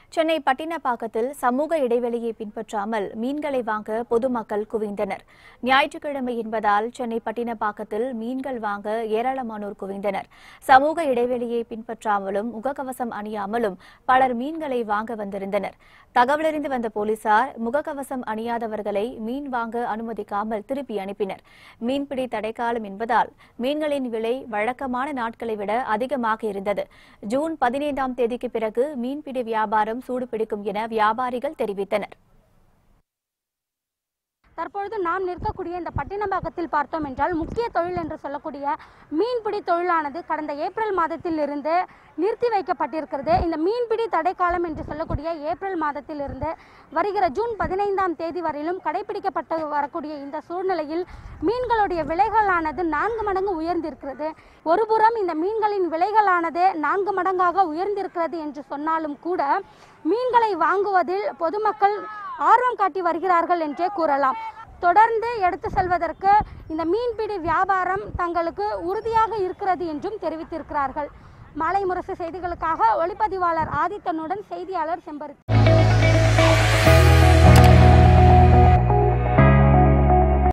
சென்னை பட்டினப்பாக்கத்தில் சமூக இடைவெளியை பின்பற்றாமல் மீன்களை வாங்க பொதுமக்கள் குவிந்தனர் ஞாயிற்றுக்கிழமை என்பதால் சென்னை பட்டினப்பாக்கத்தில் மீன்கள் வாங்க ஏராளமானோர் குவிந்தனர் சமூக இடைவெளியை பின்பற்றாமலும் முகக்கவசம் அணியாமலும் பலர் மீன்களை வாங்க வந்திருந்தனர் தகவலறிந்து வந்த போலீசார் முகக்கவசம் அணியாதவர்களை மீன் வாங்க அனுமதிக்காமல் திருப்பி அனுப்பினர் மீன்பிடி தடைக்காலம் என்பதால் மீன்களின் விலை வழக்கமான நாட்களை விட அதிகமாக இருந்தது ஜூன் பதினைந்தாம் தேதிக்கு பிறகு மீன்பிடி வியாபாரம் சூடுபிடிக்கும் என வியாபாரிகள் தெரிவித்தனர் தற்பொழுது நாம் நிற்கக்கூடிய இந்த பட்டினப்பாக்கத்தில் பார்த்தோம் என்றால் முக்கிய தொழில் என்று சொல்லக்கூடிய மீன்பிடி தொழிலானது கடந்த ஏப்ரல் மாதத்தில் இருந்து நிறுத்தி வைக்கப்பட்டிருக்கிறது இந்த மீன்பிடி தடைக்காலம் என்று சொல்லக்கூடிய ஏப்ரல் மாதத்தில் இருந்து வருகிற ஜூன் பதினைந்தாம் தேதி வரையிலும் கடைபிடிக்கப்பட்டு வரக்கூடிய இந்த சூழ்நிலையில் மீன்களுடைய விலைகளானது நான்கு மடங்கு உயர்ந்திருக்கிறது ஒருபுறம் இந்த மீன்களின் விலைகளானது நான்கு மடங்காக உயர்ந்திருக்கிறது என்று சொன்னாலும் கூட மீன்களை வாங்குவதில் பொதுமக்கள் ஆர்வம் காட்டி வருகிறார்கள் என்றே கூறலாம் தொடர்ந்து எடுத்து செல்வதற்கு இந்த மீன்பிடி வியாபாரம் தங்களுக்கு உறுதியாக இருக்கிறது என்றும் தெரிவித்திருக்கிறார்கள் மாலை முரசு செய்திகளுக்காக ஒளிப்பதிவாளர் ஆதித்தனுடன் செய்தியாளர் செம்பருத்தி